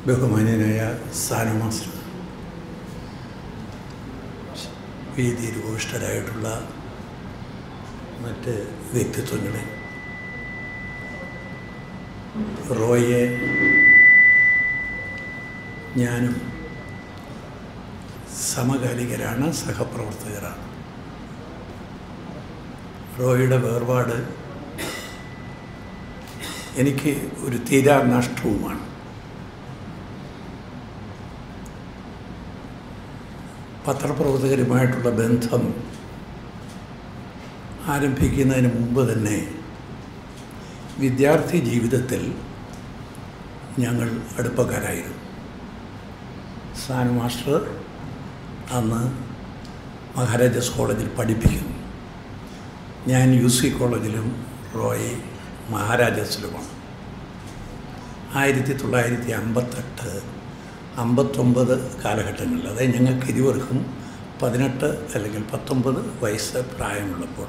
ബഹുമാന്യനായ സാനു മാസ്റ്റർ വേദിയിൽ ഉപവിഷ്ടരായിട്ടുള്ള മറ്റ് വ്യക്തിത്വങ്ങളെ റോയെ ഞാനും സമകാലികരാണ് സഹപ്രവർത്തകരാണ് റോയുടെ വേർപാട് എനിക്ക് ഒരു തീരാ നഷ്ടവുമാണ് പത്രപ്രവർത്തകരുമായിട്ടുള്ള ബന്ധം ആരംഭിക്കുന്നതിന് മുമ്പ് തന്നെ വിദ്യാർത്ഥി ജീവിതത്തിൽ ഞങ്ങൾ അടുപ്പക്കാരായിരുന്നു സാൻ മാസ്റ്റർ അന്ന് മഹാരാജാസ് കോളേജിൽ പഠിപ്പിക്കുന്നു ഞാൻ യു സി കോളേജിലും റോയ് മഹാരാജാസിലുമാണ് ആയിരത്തി തൊള്ളായിരത്തി അമ്പത്തെട്ട് അമ്പത്തൊമ്പത് കാലഘട്ടങ്ങളിൽ അതായത് ഞങ്ങൾക്ക് ഇരുവർക്കും പതിനെട്ട് അല്ലെങ്കിൽ പത്തൊമ്പത് വയസ്സ് പ്രായമുള്ളപ്പോൾ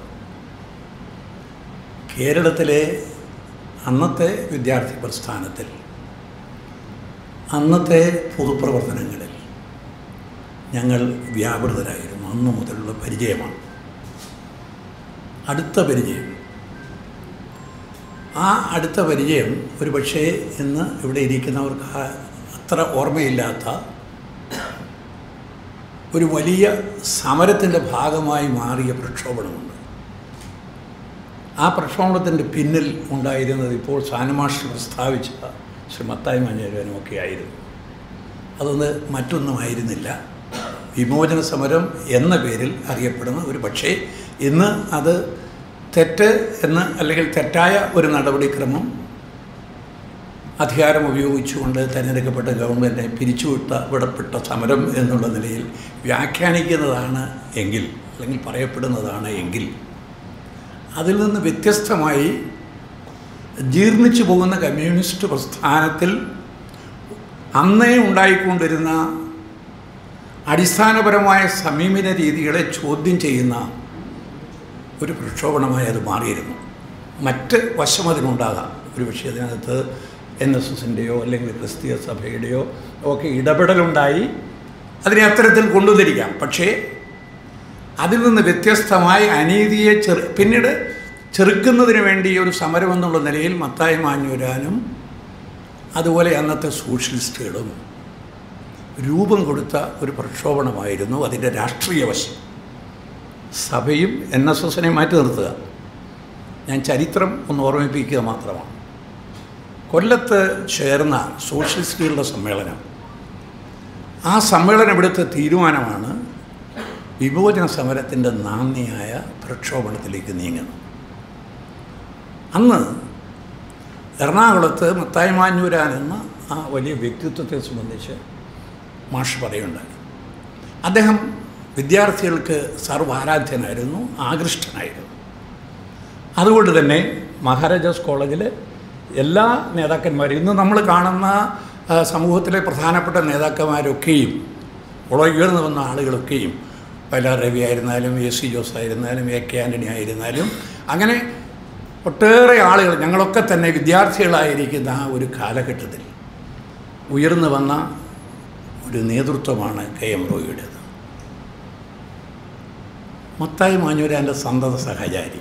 കേരളത്തിലെ അന്നത്തെ വിദ്യാർത്ഥി പ്രസ്ഥാനത്തിൽ അന്നത്തെ പൊതുപ്രവർത്തനങ്ങളിൽ ഞങ്ങൾ വ്യാപൃതരായിരുന്നു അന്ന് മുതലുള്ള പരിചയമാണ് അടുത്ത പരിചയം ആ അടുത്ത പരിചയം ഒരു പക്ഷേ ഇന്ന് ഇവിടെ ഇരിക്കുന്നവർക്ക് ആ അത്ര ഓർമ്മയില്ലാത്ത ഒരു വലിയ സമരത്തിൻ്റെ ഭാഗമായി മാറിയ പ്രക്ഷോഭണമുണ്ട് ആ പ്രക്ഷോഭണത്തിൻ്റെ പിന്നിൽ ഉണ്ടായിരുന്നത് ഇപ്പോൾ സാനുമാഷ് പ്രസ്താവിച്ച ശ്രീ മത്തായി മഞ്ഞേരവനും ഒക്കെ ആയിരുന്നു അതൊന്ന് മറ്റൊന്നുമായിരുന്നില്ല വിമോചന സമരം എന്ന പേരിൽ അറിയപ്പെടുന്ന ഒരു പക്ഷേ ഇന്ന് അത് തെറ്റ് എന്ന് അല്ലെങ്കിൽ തെറ്റായ ഒരു നടപടിക്രമം അധികാരം ഉപയോഗിച്ചുകൊണ്ട് തിരഞ്ഞെടുക്കപ്പെട്ട ഗവൺമെൻറ്റിനെ പിരിച്ചുവിട്ട വിടപ്പെട്ട സമരം എന്നുള്ള നിലയിൽ വ്യാഖ്യാനിക്കുന്നതാണ് എങ്കിൽ അല്ലെങ്കിൽ പറയപ്പെടുന്നതാണ് എങ്കിൽ അതിൽ നിന്ന് വ്യത്യസ്തമായി ജീർണിച്ചു പോകുന്ന കമ്മ്യൂണിസ്റ്റ് പ്രസ്ഥാനത്തിൽ അന്നേ ഉണ്ടായിക്കൊണ്ടിരുന്ന അടിസ്ഥാനപരമായ സമീപന രീതികളെ ചോദ്യം ചെയ്യുന്ന ഒരു പ്രക്ഷോഭണമായി അത് മാറിയിരുന്നു മറ്റ് വശം അതിനുണ്ടാകാം ഒരു പക്ഷേ അതിനകത്ത് എൻ എസ് എസിൻ്റെയോ അല്ലെങ്കിൽ ക്രിസ്തീയ സഭയുടെയോ ഒക്കെ ഇടപെടലുണ്ടായി അതിനെ അത്തരത്തിൽ കൊണ്ടുവന്നിരിക്കാം പക്ഷേ അതിൽ നിന്ന് വ്യത്യസ്തമായി അനീതിയെ ചെറു പിന്നീട് ചെറുക്കുന്നതിന് വേണ്ടി ഒരു സമരം എന്നുള്ള നിലയിൽ മത്തായി മാഞ്ഞൂരാനും അതുപോലെ അന്നത്തെ സോഷ്യലിസ്റ്റുകളും രൂപം കൊടുത്ത ഒരു പ്രക്ഷോഭണമായിരുന്നു അതിൻ്റെ രാഷ്ട്രീയ വശം സഭയും എൻ എസ് എസിനെ മാറ്റി നിർത്തുക ഞാൻ ചരിത്രം ഒന്ന് ഓർമ്മിപ്പിക്കുക മാത്രമാണ് കൊല്ലത്ത് ചേർന്ന സോഷ്യലിസ്റ്റുകളുടെ സമ്മേളനം ആ സമ്മേളനം എടുത്ത തീരുമാനമാണ് വിമോചന സമരത്തിൻ്റെ നാന്ദിയായ പ്രക്ഷോഭണത്തിലേക്ക് നീങ്ങുന്നത് അന്ന് എറണാകുളത്ത് മത്തായി മാഞ്ഞൂരാൻ എന്ന ആ വലിയ വ്യക്തിത്വത്തെ സംബന്ധിച്ച് മാഷ് പറയുണ്ടായി അദ്ദേഹം വിദ്യാർത്ഥികൾക്ക് സർവാരാധ്യനായിരുന്നു ആകൃഷ്ടനായിരുന്നു അതുകൊണ്ട് തന്നെ മഹാരാജാസ് കോളേജിൽ എല്ലാ നേതാക്കന്മാരും ഇന്ന് നമ്മൾ കാണുന്ന ആ, സമൂഹത്തിലെ പ്രധാനപ്പെട്ട നേതാക്കന്മാരൊക്കെയും ഉള ഉയർന്നു വന്ന ആളുകളൊക്കെയും വയലാർ രവി ആയിരുന്നാലും എ സി ജോസ് ആയിരുന്നാലും എ കെ ആൻ്റണി ആയിരുന്നാലും അങ്ങനെ ഒട്ടേറെ ആളുകൾ ഞങ്ങളൊക്കെ തന്നെ വിദ്യാർത്ഥികളായിരിക്കുന്ന ആ ഒരു കാലഘട്ടത്തിൽ ഉയർന്നു വന്ന ഒരു നേതൃത്വമാണ് കെ എം റോയിയുടേത് മത്തായി മാഞ്ഞൂരാൻ്റെ സന്തത സഹചാരി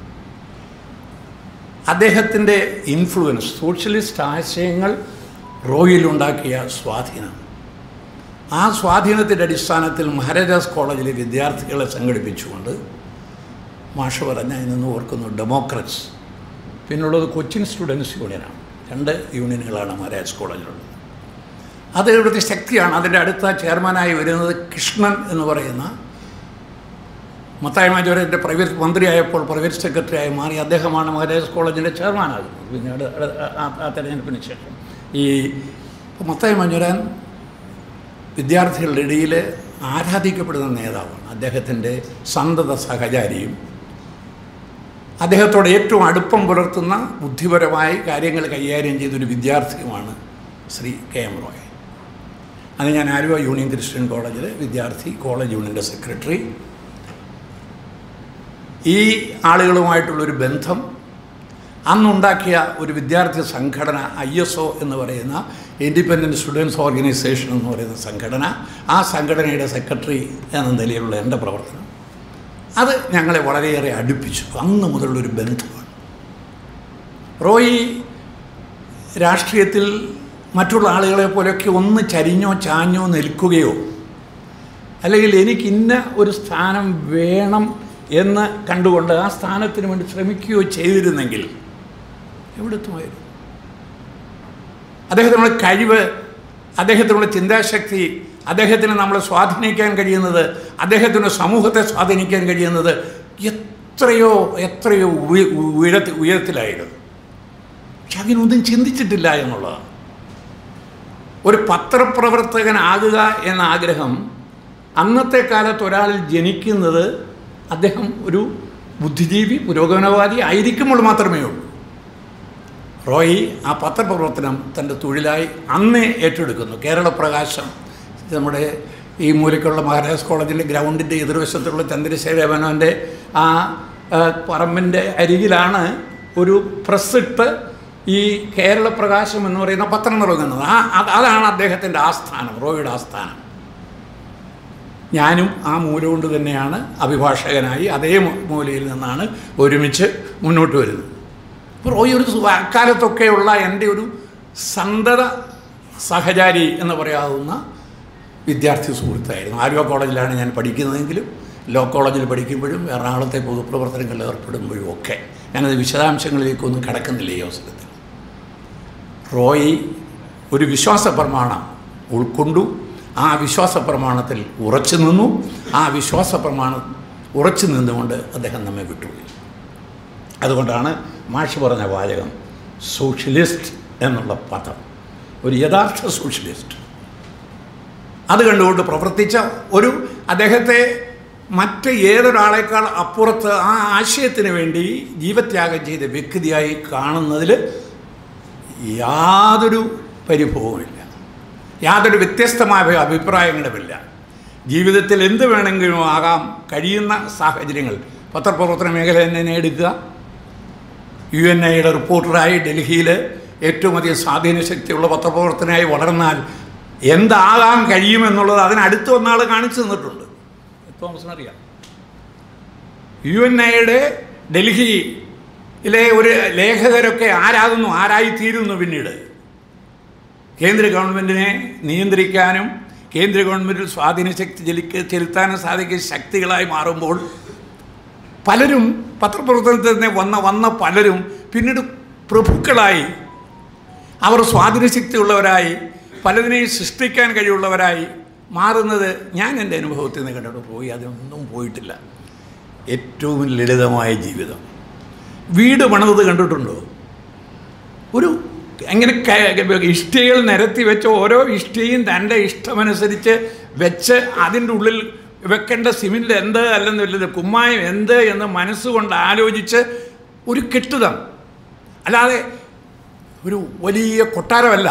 അദ്ദേഹത്തിൻ്റെ ഇൻഫ്ലുവൻസ് സോഷ്യലിസ്റ്റ് ആശയങ്ങൾ റോയിലുണ്ടാക്കിയ സ്വാധീനം ആ സ്വാധീനത്തിൻ്റെ അടിസ്ഥാനത്തിൽ മഹാരാജാസ് കോളേജിലെ വിദ്യാർത്ഥികളെ സംഘടിപ്പിച്ചുകൊണ്ട് മാഷ് പറഞ്ഞ നിന്ന് ഓർക്കുന്നു ഡെമോക്രറ്റ്സ് പിന്നുള്ളത് കൊച്ചിൻ സ്റ്റുഡൻസ് യൂണിയനാണ് രണ്ട് യൂണിയനുകളാണ് മഹാരാജാസ് കോളേജിലുള്ളത് അത് ഇവിടുത്തെ ശക്തിയാണ് അതിൻ്റെ അടുത്ത ചെയർമാനായി വരുന്നത് കൃഷ്ണൻ എന്ന് പറയുന്ന മത്തായി മാജോരൻ്റെ പ്രൈവറ്റ് മന്ത്രിയായപ്പോൾ പ്രൈവറ്റ് സെക്രട്ടറിയായി മാറി അദ്ദേഹമാണ് മഹാരാജാസ് കോളേജിൻ്റെ ചെയർമാനാകുന്നത് പിന്നീട് അട് ആ- ആ തെരഞ്ഞെടുപ്പിന് ശേഷം ഈ ഇപ്പോൾ മത്തായി മാഞ്ഞുരാൻ വിദ്യാർത്ഥികളുടെ ഇടയിൽ ആരാധിക്കപ്പെടുന്ന നേതാവാണ് അദ്ദേഹത്തിൻ്റെ സന്തത സഹചാരിയും അദ്ദേഹത്തോട് ഏറ്റവും അടുപ്പം പുലർത്തുന്ന ബുദ്ധിപരമായി കാര്യങ്ങൾ കൈകാര്യം ചെയ്തൊരു വിദ്യാർത്ഥിയുമാണ് ശ്രീ കെ എം റോയ് അത് ഞാൻ ആലുവ യൂണിയൻ ക്രിസ്ത്യൻ കോളേജിൽ വിദ്യാർത്ഥി കോളേജ് യൂണിയൻ്റെ സെക്രട്ടറി ഈ ആളുകളുമായിട്ടുള്ളൊരു ബന്ധം അന്നുണ്ടാക്കിയ ഒരു വിദ്യാർത്ഥി സംഘടന ഐ എസ് ഒ എന്ന് പറയുന്ന ഇൻഡിപെൻഡൻറ്റ് സ്റ്റുഡൻസ് ഓർഗനൈസേഷൻ എന്ന് പറയുന്ന സംഘടന ആ സംഘടനയുടെ സെക്രട്ടറി എന്ന നിലയിലുള്ള എൻ്റെ പ്രവർത്തനം അത് ഞങ്ങളെ വളരെയേറെ അടുപ്പിച്ചു അന്ന് മുതലുള്ളൊരു ബന്ധമാണ് റോയി രാഷ്ട്രീയത്തിൽ മറ്റുള്ള ആളുകളെ പോലെയൊക്കെ ഒന്ന് ചരിഞ്ഞോ ചാഞ്ഞോ നിൽക്കുകയോ അല്ലെങ്കിൽ എനിക്ക് ഇന്ന ഒരു സ്ഥാനം വേണം എന്ന് കണ്ടുകൊണ്ട് ആ സ്ഥാനത്തിന് വേണ്ടി ശ്രമിക്കുകയോ ചെയ്തിരുന്നെങ്കിൽ എവിടെത്തുമായിരുന്നു അദ്ദേഹത്തിനുള്ള കഴിവ് അദ്ദേഹത്തിനുള്ള ചിന്താശക്തി അദ്ദേഹത്തിന് നമ്മളെ സ്വാധീനിക്കാൻ കഴിയുന്നത് അദ്ദേഹത്തിന് സമൂഹത്തെ സ്വാധീനിക്കാൻ കഴിയുന്നത് എത്രയോ എത്രയോ ഉയ- ഉയരത്തി ഉയരത്തിലായിരുന്നു പക്ഷെ അതിനൊന്നും ചിന്തിച്ചിട്ടില്ല എന്നുള്ളതാണ് ഒരു പത്രപ്രവർത്തകനാകുക എന്ന ആഗ്രഹം അന്നത്തെ കാലത്ത് ഒരാൾ ജനിക്കുന്നത് അദ്ദേഹം ഒരു ബുദ്ധിജീവി പുരോഗമനവാദി ആയിരിക്കുമ്പോൾ മാത്രമേ ഉള്ളൂ റോയി ആ പത്രപ്രവർത്തനം തൻ്റെ തൊഴിലായി അന്നേ ഏറ്റെടുക്കുന്നു കേരള പ്രകാശം നമ്മുടെ ഈ മൂലയ്ക്കുള്ള മഹാരാജാസ് കോളേജിൻ്റെ ഗ്രൗണ്ടിൻ്റെ എതിർവശത്തുള്ള ചന്ദ്രശേഖരവനവൻ്റെ ആ ആ, പറമ്പിൻ്റെ അരികിലാണ് ഒരു പ്രസ് ഇട്ട് ഈ കേരള പ്രകാശം എന്ന് പറയുന്ന പത്രം തുടങ്ങുന്നത് ആ അത് അതാണ് അദ്ദേഹത്തിൻ്റെ ആസ്ഥാനം റോയിയുടെ ആസ്ഥാനം ഞാനും ആ മൂല കൊണ്ട് തന്നെയാണ് അഭിഭാഷകനായി അതേ മൂ- മൂലയിൽ നിന്നാണ് ഒരുമിച്ച് മുന്നോട്ട് വരുന്നത് അപ്പോൾ റോയി ഒരു സു- അക്കാലത്തൊക്കെയുള്ള എൻ്റെ ഒരു സന്തത സഹചാരി എന്ന് പറയാവുന്ന വിദ്യാർത്ഥി സുഹൃത്തായിരുന്നു ആലുവ കോളേജിലാണ് ഞാൻ പഠിക്കുന്നതെങ്കിലും ലോ കോളേജിൽ പഠിക്കുമ്പോഴും എറണാകുളത്തെ പൊതുപ്രവർത്തനങ്ങളിൽ ഏർപ്പെടുമ്പോഴും ഒക്കെ ഞാനത് വിശദാംശങ്ങളിലേക്കൊന്നും കടക്കുന്നില്ല ഈ അവസരത്തിൽ റോയി ഒരു വിശ്വാസ പ്രമാണം ഉൾക്കൊണ്ടു ആ വിശ്വാസ പ്രമാണത്തിൽ ഉറച്ചു നിന്നു ആ വിശ്വാസ പ്രമാണം ഉറച്ചു നിന്നുകൊണ്ട് അദ്ദേഹം നമ്മെ വിട്ടുപോയി അതുകൊണ്ടാണ് മാഷ് പറഞ്ഞ വാചകം സോഷ്യലിസ്റ്റ് എന്നുള്ള പദം ഒരു യഥാർത്ഥ സോഷ്യലിസ്റ്റ് അത് കണ്ടുകൊണ്ട് പ്രവർത്തിച്ച ഒരു അദ്ദേഹത്തെ മറ്റ് ഏതൊരാളേക്കാൾ അപ്പുറത്ത് ആ ആശയത്തിന് വേണ്ടി ജീവത്യാഗം ചെയ്ത വ്യക്തിയായി കാണുന്നതിൽ യാതൊരു പരിഭവവുമില്ല യാതൊരു വ്യത്യസ്തമായ അഭിപ്രായങ്ങളുമില്ല ജീവിതത്തിൽ എന്ത് വേണമെങ്കിലും ആകാം കഴിയുന്ന സാഹചര്യങ്ങൾ പത്രപ്രവർത്തന മേഖല തന്നെ എടുക്കുക യു എൻ ഐയുടെ റിപ്പോർട്ടറായി ഡൽഹിയിൽ ഏറ്റവും അധികം സ്വാധീന ശക്തിയുള്ള പത്രപ്രവർത്തനമായി വളർന്നാൽ എന്താകാൻ കഴിയുമെന്നുള്ളത് അതിനടുത്ത് വന്നാൾ കാണിച്ചു തന്നിട്ടുണ്ട് തോമസിനറിയാം യു എൻ ഐയുടെ ഡൽഹിയിലെ ഒരു ലേഖകരൊക്കെ ആരാകുന്നു ആരായിത്തീരുന്നു പിന്നീട് കേന്ദ്ര ഗവൺമെൻറ്റിനെ നിയന്ത്രിക്കാനും കേന്ദ്ര ഗവൺമെൻറ്റിൽ സ്വാധീന ശക്തി ചെലുക്ക ചെലുത്താനും സാധിക്കുന്ന ശക്തികളായി മാറുമ്പോൾ പലരും പത്രപ്രവർത്തനത്തിൽ നിന്ന് വന്ന വന്ന പലരും പിന്നീട് പ്രഭുക്കളായി അവർ സ്വാധീനശക്തിയുള്ളവരായി പലതിനെയും സൃഷ്ടിക്കാൻ കഴിവുള്ളവരായി മാറുന്നത് ഞാൻ എൻ്റെ അനുഭവത്തിൽ നിന്ന് കണ്ടിട്ട് പോയി അതിനൊന്നും പോയിട്ടില്ല ഏറ്റവും ലളിതമായ ജീവിതം വീട് പണിത് കണ്ടിട്ടുണ്ടോ ഒരു അങ്ങനെ ക- ഇഷ്ടികൾ നിരത്തി വെച്ച ഓരോ ഇഷ്ടിയും തൻ്റെ ഇഷ്ടമനുസരിച്ച് വെച്ച് അതിൻ്റെ ഉള്ളിൽ വെക്കേണ്ട സിമെൻ്റ് എന്ത് അല്ലെന്നില്ലത് കുമ്മായം എന്ത് എന്ന് മനസ്സുകൊണ്ട് ആലോചിച്ച് ഒരു കെട്ടിടം അല്ലാതെ ഒരു വലിയ കൊട്ടാരമല്ല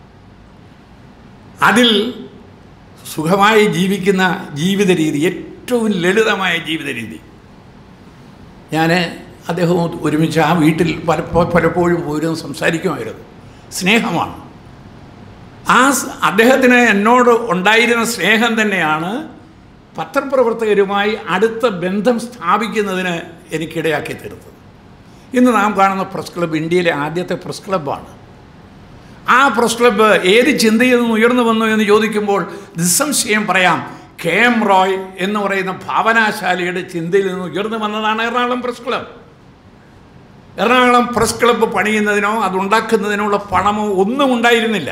അതിൽ സുഖമായി ജീവിക്കുന്ന ജീവിത രീതി ഏറ്റവും ലളിതമായ ജീവിത രീതി ഞാൻ അദ്ദേഹവും ഒരുമിച്ച് ആ വീട്ടിൽ പല പലപ്പോഴും പോയിരുന്നു സംസാരിക്കുമായിരുന്നു സ്നേഹമാണ് ആ സ് അദ്ദേഹത്തിന് എന്നോട് ഉണ്ടായിരുന്ന സ്നേഹം തന്നെയാണ് പത്രപ്രവർത്തകരുമായി അടുത്ത ബന്ധം സ്ഥാപിക്കുന്നതിന് എനിക്കിടയാക്കി തീർത്തത് ഇന്ന് നാം കാണുന്ന പ്രസ് ക്ലബ്ബ് ഇന്ത്യയിലെ ആദ്യത്തെ പ്രസ് ക്ലബ്ബാണ് ആ പ്രസ് ക്ലബ്ബ് ഏത് ചിന്തയിൽ നിന്ന് ഉയർന്നു വന്നു എന്ന് ചോദിക്കുമ്പോൾ നിസ്സംശയം പറയാം കെ എം റോയ് എന്ന് പറയുന്ന ഭാവനാശാലിയുടെ ചിന്തയിൽ നിന്ന് ഉയർന്നു വന്നതാണ് Ernakulam press club Ernakulam press club പണിയുന്നതിനോ അതുണ്ടാക്കുന്നതിനുള്ള പണമോ ഒന്നും ഉണ്ടായിരുന്നില്ല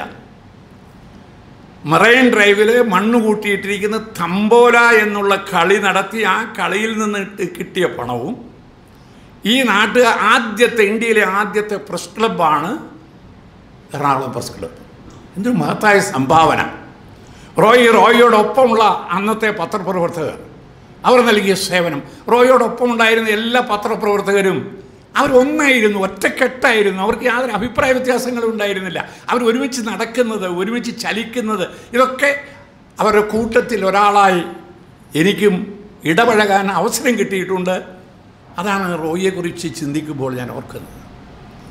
മറൈൻ ഡ്രൈവിൽ മണ്ണ് കൂട്ടിയിട്ടിരിക്കുന്ന തമ്പോല എന്നുള്ള കളി നടത്തി ആ കളിയിൽ നിന്ന് ഇട്ട് കിട്ടിയ പണവും ഈ നാട്ട് ആദ്യത്തെ ഇന്ത്യയിലെ ആദ്യത്തെ പ്രസ് ക്ലബ്ബാണ് എറണാകുളം പ്രസ് ക്ലബ്ബ് എന്തൊരു മഹത്തായ സംഭാവന റോയി റോയിയോടൊപ്പമുള്ള അന്നത്തെ പത്രപ്രവർത്തകർ അവർ നൽകിയ സേവനം റോയിയോടൊപ്പം ഉണ്ടായിരുന്ന എല്ലാ പത്രപ്രവർത്തകരും അവരൊന്നായിരുന്നു ഒറ്റക്കെട്ടായിരുന്നു അവർക്ക് യാതൊരു അഭിപ്രായ വ്യത്യാസങ്ങളും ഉണ്ടായിരുന്നില്ല അവർ ഒരുമിച്ച് നടക്കുന്നത് ഒരുമിച്ച് ചലിക്കുന്നത് ഇതൊക്കെ അവരുടെ കൂട്ടത്തിൽ ഒരാളായി എനിക്കും ഇടപഴകാൻ അവസരം കിട്ടിയിട്ടുണ്ട് അതാണ് റോയിയെക്കുറിച്ച് ചിന്തിക്കുമ്പോൾ ഞാൻ ഓർക്കുന്നത്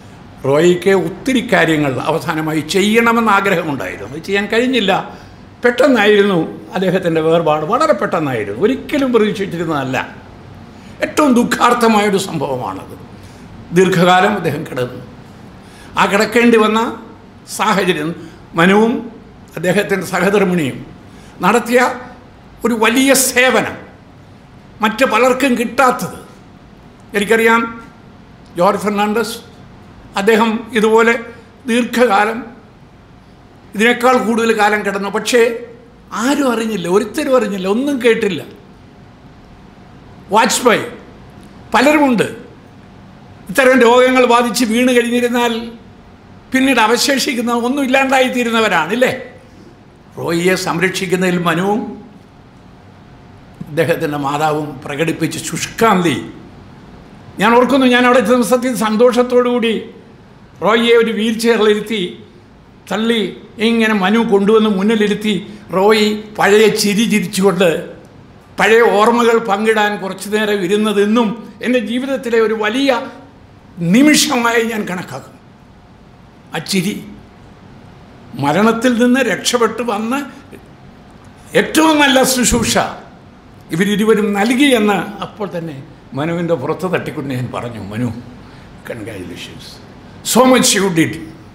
റോയിക്ക് ഒത്തിരി കാര്യങ്ങൾ അവസാനമായി ചെയ്യണമെന്ന് ആഗ്രഹമുണ്ടായിരുന്നു അത് ചെയ്യാൻ കഴിഞ്ഞില്ല പെട്ടെന്നായിരുന്നു അദ്ദേഹത്തിൻ്റെ വേർപാട് വളരെ പെട്ടെന്നായിരുന്നു ഒരിക്കലും പ്രതീക്ഷിച്ചിരുന്നതല്ല ഏറ്റവും ദുഃഖാർത്ഥമായൊരു സംഭവമാണത് ദീർഘകാലം അദ്ദേഹം കിടന്നു ആ കിടക്കേണ്ടി വന്ന സാഹചര്യം മനുവും അദ്ദേഹത്തിൻ്റെ സഹധർമ്മിണിയും നടത്തിയ ഒരു വലിയ സേവനം മറ്റ് പലർക്കും കിട്ടാത്തത് എനിക്കറിയാം ജോർജ് ഫെർണാണ്ടസ് അദ്ദേഹം ഇതുപോലെ ദീർഘകാലം ഇതിനേക്കാൾ കൂടുതൽ കാലം കിടന്നു പക്ഷേ ആരും അറിഞ്ഞില്ല ഒരുത്തരും അറിഞ്ഞില്ല ഒന്നും കേട്ടില്ല വാജ്പേയി പലരുമുണ്ട് ഇത്തരം രോഗങ്ങൾ ബാധിച്ച് വീണ് കഴിഞ്ഞിരുന്നാൽ പിന്നീട് അവശേഷിക്കുന്ന ഒന്നും ഇല്ലാണ്ടായിത്തീരുന്നവരാണ് ഇല്ലേ റോയിയെ സംരക്ഷിക്കുന്നതിൽ മനുവും അദ്ദേഹത്തിൻ്റെ മാതാവും പ്രകടിപ്പിച്ച ശുഷ്കാന്തി ഞാൻ ഓർക്കുന്നു ഞാൻ അവിടെ ചെന്ന സത്യത്തിൽ സന്തോഷത്തോടുകൂടി റോയിയെ ഒരു വീൽ ചെയറിലിരുത്തി തള്ളി ഇങ്ങനെ മനു കൊണ്ടുവന്ന് മുന്നിലിരുത്തി റോയി പഴയ ചിരി ചിരിച്ചുകൊണ്ട് പഴയ ഓർമ്മകൾ പങ്കിടാൻ കുറച്ചു നേരം ഇരുന്നതെന്നും എൻ്റെ ജീവിതത്തിലെ ഒരു വലിയ നിമിഷമായി ഞാൻ കണക്കാക്കും ആ ചിരി മരണത്തിൽ നിന്ന് രക്ഷപ്പെട്ടു വന്ന് ഏറ്റവും നല്ല ശുശ്രൂഷ ഇവരിരുവരും നൽകി എന്ന് അപ്പോൾ തന്നെ മനുവിൻ്റെ പുറത്ത് തട്ടിക്കൊണ്ട് ഞാൻ പറഞ്ഞു Manu congratulations so much you did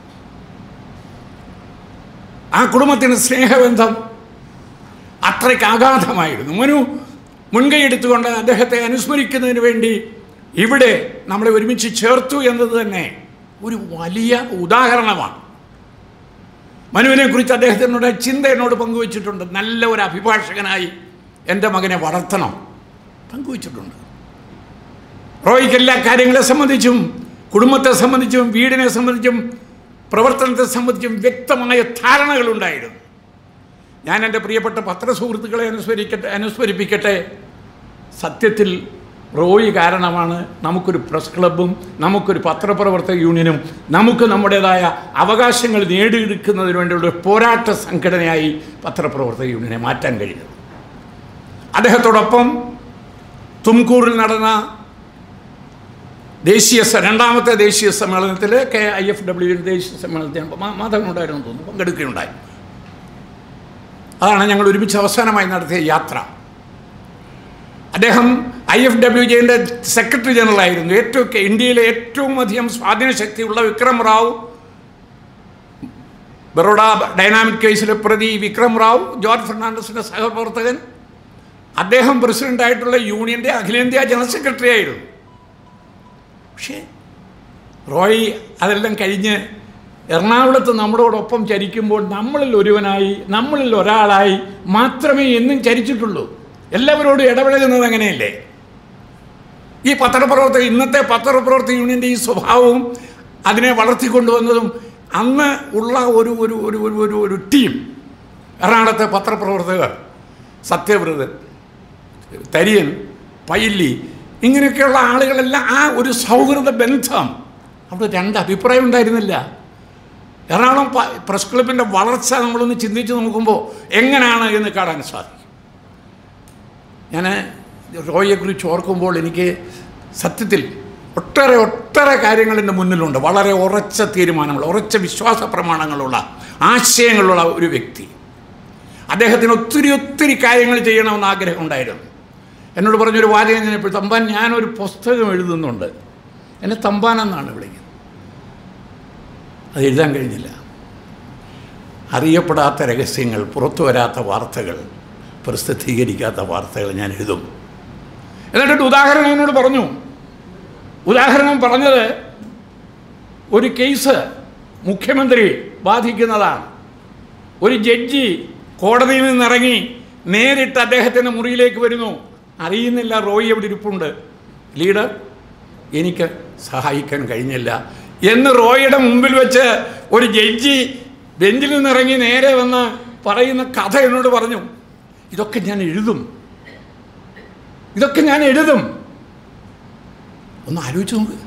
ആ കുടുംബത്തിന് സ്നേഹബന്ധം അത്രയ്ക്ക് അഗാധമായിരുന്നു മനു മുൻകൈ എടുത്തുകൊണ്ട് അദ്ദേഹത്തെ അനുസ്മരിക്കുന്നതിന് വേണ്ടി ഇവിടെ നമ്മളെ ഒരുമിച്ച് ചേർത്തു എന്നത് തന്നെ ഒരു വലിയ ഉദാഹരണമാണ് മനുവിനെ കുറിച്ച് അദ്ദേഹത്തിനോട് ചിന്ത എന്നോട് പങ്കുവച്ചിട്ടുണ്ട് നല്ല ഒരു അഭിഭാഷകനായി എൻ്റെ മകനെ വളർത്തണം പങ്കുവച്ചിട്ടുണ്ട് റോയ്ക്ക് എല്ലാ കാര്യങ്ങളെ സംബന്ധിച്ചും കുടുംബത്തെ സംബന്ധിച്ചും വീടിനെ സംബന്ധിച്ചും പ്രവർത്തനത്തെ സംബന്ധിച്ചും വ്യക്തമായ ധാരണകളുണ്ടായിരുന്നു ഞാൻ എൻ്റെ പ്രിയപ്പെട്ട പത്രസുഹൃത്തുക്കളെ അനുസ്മരിക്കട്ടെ അനുസ്മരിപ്പിക്കട്ടെ സത്യത്തിൽ റോയി കാരണമാണ് നമുക്കൊരു പ്രസ് ക്ലബും നമുക്കൊരു പത്രപ്രവർത്തക യൂണിയനും നമുക്ക് നമ്മുടേതായ അവകാശങ്ങൾ നേടിയെടുക്കുന്നതിന് വേണ്ടിയുള്ള ഒരു പോരാട്ട സംഘടനയായി പത്രപ്രവർത്തക യൂണിയനെ മാറ്റാൻ കഴിഞ്ഞത് അദ്ദേഹത്തോടൊപ്പം തുംകൂറിൽ നടന്ന ദേശീയ സ- രണ്ടാമത്തെ ദേശീയ സമ്മേളനത്തിൽ കെ ഐ എഫ് ഡബ്ല്യു ദേശീയ സമ്മേളനത്തിൽ മാധവനുണ്ടായിരുന്നു തോന്നുന്നു പങ്കെടുക്കുകയുണ്ടായി അതാണ് ഞങ്ങൾ ഒരുമിച്ച് അവസാനമായി നടത്തിയ യാത്ര അദ്ദേഹം ഐ എഫ് ഡബ്ല്യു ജെൻ്റെ സെക്രട്ടറി ജനറൽ ആയിരുന്നു ഏറ്റവും ഇന്ത്യയിലെ ഏറ്റവും അധികം സ്വാധീന ശക്തിയുള്ള വിക്രം റാവു ബറോഡ ഡൈനാമിക് കേസിലെ പ്രതി വിക്രം റാവു ജോർജ് ഫെർണാണ്ടസിൻ്റെ സഹപ്രവർത്തകൻ അദ്ദേഹം പ്രസിഡൻ്റായിട്ടുള്ള യൂണിയൻ്റെ അഖിലേന്ത്യാ ജനറൽ സെക്രട്ടറി ആയിരുന്നു പക്ഷേ റോയ് അതെല്ലാം കഴിഞ്ഞ് എറണാകുളത്ത് നമ്മളോടൊപ്പം ചരിക്കുമ്പോൾ നമ്മളിൽ ഒരുവനായി നമ്മളിൽ ഒരാളായി മാത്രമേ എന്നും ചരിച്ചിട്ടുള്ളൂ എല്ലാവരോടും ഇടപഴകുന്നത് അങ്ങനെയല്ലേ ഈ പത്രപ്രവർത്തക ഇന്നത്തെ പത്രപ്രവർത്തക യൂണിയൻ്റെ ഈ സ്വഭാവവും അതിനെ വളർത്തിക്കൊണ്ടുവന്നതും അന്ന് ഉള്ള ഒരു ഒരു ഒരു ഒരു ഒരു ഒരു ടീം എറണാകുളത്തെ പത്രപ്രവർത്തകർ സത്യവ്രതൻ തരിയൻ പൈല്ലി ഇങ്ങനെയൊക്കെയുള്ള ആളുകളെല്ലാം ആ ഒരു സൗഹൃദ ബന്ധം അവിടെ രണ്ട് അഭിപ്രായം ഉണ്ടായിരുന്നില്ല എറണാകുളം പ- പ്രസ് ക്ലബിൻ്റെ വളർച്ച നമ്മളൊന്ന് ചിന്തിച്ച് നോക്കുമ്പോൾ എങ്ങനെയാണ് എന്ന് കാണാൻ സാധിക്കും ഞാൻ റോയിയെക്കുറിച്ച് ഓർക്കുമ്പോൾ എനിക്ക് സത്യത്തിൽ ഒട്ടേറെ ഒട്ടേറെ കാര്യങ്ങൾ എൻ്റെ മുന്നിലുണ്ട് വളരെ ഉറച്ച തീരുമാനങ്ങൾ ഉറച്ച വിശ്വാസ പ്രമാണങ്ങളുള്ള ആശയങ്ങളുള്ള ഒരു വ്യക്തി അദ്ദേഹത്തിന് ഒത്തിരി ഒത്തിരി കാര്യങ്ങൾ ചെയ്യണമെന്ന് ആഗ്രഹം ഉണ്ടായിരുന്നു എന്നോട് പറഞ്ഞൊരു വാചകം ഞാൻ ഇപ്പോൾ തമ്പാൻ ഞാനൊരു പുസ്തകം എഴുതുന്നുണ്ട് എന്നെ തമ്പാൻ എന്നാണ് വിളിക്കുന്നത് അത് എഴുതാൻ കഴിഞ്ഞില്ല അറിയപ്പെടാത്ത രഹസ്യങ്ങൾ പുറത്തു വരാത്ത വാർത്തകൾ പ്രസിദ്ധീകരിക്കാത്ത വാർത്തകൾ ഞാൻ എഴുതും എന്നിട്ടൊരു ഉദാഹരണം എന്നോട് പറഞ്ഞു ഉദാഹരണം പറഞ്ഞത് ഒരു കേസ് മുഖ്യമന്ത്രി ബാധിക്കുന്നതാണ് ഒരു ജഡ്ജി കോടതിയിൽ നിന്നിറങ്ങി നേരിട്ട് അദ്ദേഹത്തിൻ്റെ മുറിയിലേക്ക് വരുന്നു അറിയുന്നില്ല റോയി എവിടെ ഇരിപ്പുണ്ട് ലീഡർ എനിക്ക് സഹായിക്കാൻ കഴിഞ്ഞില്ല എന്ന് റോയിയുടെ മുമ്പിൽ വെച്ച് ഒരു ജഡ്ജി ബെഞ്ചിൽ നിന്നിറങ്ങി നേരെ വന്ന് പറയുന്ന കഥ എന്നോട് പറഞ്ഞു ഇതൊക്കെ ഞാൻ എഴുതും ഇതൊക്കെ ഞാൻ എഴുതും ഒന്ന് ആലോചിച്ച് നോക്ക്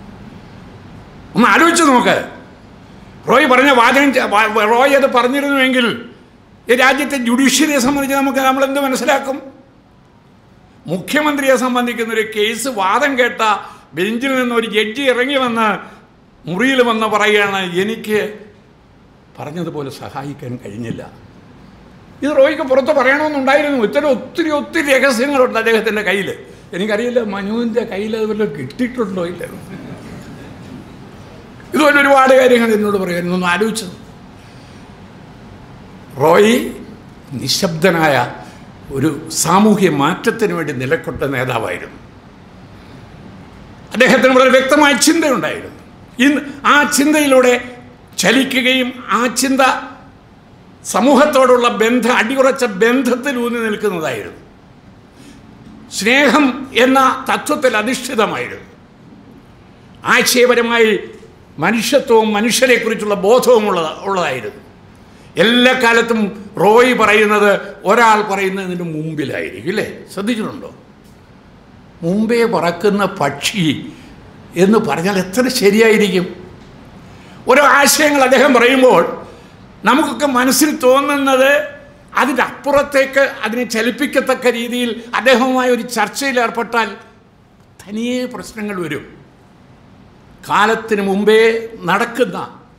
ഒന്ന് ആലോചിച്ച് നോക്ക് റോയ് പറഞ്ഞ വാചകം ചെ- വാ- റോയ് അത് പറഞ്ഞിരുന്നുവെങ്കിൽ ഈ രാജ്യത്തെ ജുഡീഷ്യറിയെ സംബന്ധിച്ച് നമുക്ക് നമ്മൾ എന്ത് മനസ്സിലാക്കും മുഖ്യമന്ത്രിയെ സംബന്ധിക്കുന്ന ഒരു കേസ് വാദം കേട്ട ബെഞ്ചിൽ നിന്ന് ഒരു ജഡ്ജി ഇറങ്ങി വന്ന് മുറിയിൽ വന്ന് പറയുകയാണ് എനിക്ക് പറഞ്ഞതുപോലെ സഹായിക്കാൻ കഴിഞ്ഞില്ല ഇത് റോയ്ക്ക് പുറത്ത് പറയണമെന്നുണ്ടായിരുന്നു ഇത്തരം ഒത്തിരി ഒത്തിരി രഹസ്യങ്ങളുണ്ട് അദ്ദേഹത്തിൻ്റെ കയ്യിൽ എനിക്കറിയില്ല മനുവിൻ്റെ കയ്യിൽ അത് വല്ലതും കിട്ടിയിട്ടുണ്ടോ ഇല്ല ഇതുപോലെ ഒരുപാട് കാര്യങ്ങൾ എന്നോട് പറയുമായിരുന്നു ഒന്ന് ആലോചിച്ചത് റോയി നിശബ്ദനായ ഒരു സാമൂഹ്യ മാറ്റത്തിന് വേണ്ടി നിലക്കൊട്ട നേതാവായിരുന്നു അദ്ദേഹത്തിന് വളരെ വ്യക്തമായ ചിന്തയുണ്ടായിരുന്നു ഇന്ന് ആ ചിന്തയിലൂടെ ചലിക്കുകയും ആ ചിന്ത സമൂഹത്തോടുള്ള ബന്ധം അടിയുറച്ച ബന്ധത്തിൽ ഊന്നി നിൽക്കുന്നതായിരുന്നു സ്നേഹം എന്ന തത്വത്തിൽ അധിഷ്ഠിതമായിരുന്നു ആശയപരമായി മനുഷ്യത്വവും മനുഷ്യരെക്കുറിച്ചുള്ള ബോധവും ഉള്ള ഉള്ളതായിരുന്നു എല്ലാ കാലത്തും റോയ് പറയുന്നത് ഒരാൾ പറയുന്നതിന് മുമ്പിലായിരിക്കും ഇല്ലേ ശ്രദ്ധിച്ചിട്ടുണ്ടോ മുമ്പേ പറക്കുന്ന പക്ഷി എന്ന് പറഞ്ഞാൽ എത്ര ശരിയായിരിക്കും ഓരോ ആശയങ്ങൾ അദ്ദേഹം പറയുമ്പോൾ നമുക്കൊക്കെ മനസ്സിൽ തോന്നുന്നത് അതിൻ്റെ അപ്പുറത്തേക്ക് അതിനെ ചലിപ്പിക്കത്തക്ക രീതിയിൽ അദ്ദേഹവുമായി ഒരു ചർച്ചയിൽ ഏർപ്പെട്ടാൽ തനിയെ പ്രശ്നങ്ങൾ വരും കാലത്തിന് മുമ്പേ നടക്കുന്ന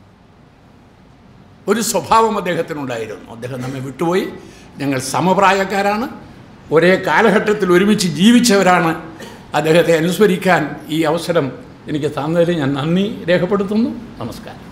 ഒരു സ്വഭാവം അദ്ദേഹത്തിനുണ്ടായിരുന്നു അദ്ദേഹം നമ്മെ വിട്ടുപോയി ഞങ്ങൾ സമപ്രായക്കാരാണ് ഒരേ കാലഘട്ടത്തിൽ ഒരുമിച്ച് ജീവിച്ചവരാണ് അദ്ദേഹത്തെ അനുസ്മരിക്കാൻ ഈ അവസരം എനിക്ക് തന്നതിൽ ഞാൻ നന്ദി രേഖപ്പെടുത്തുന്നു നമസ്കാരം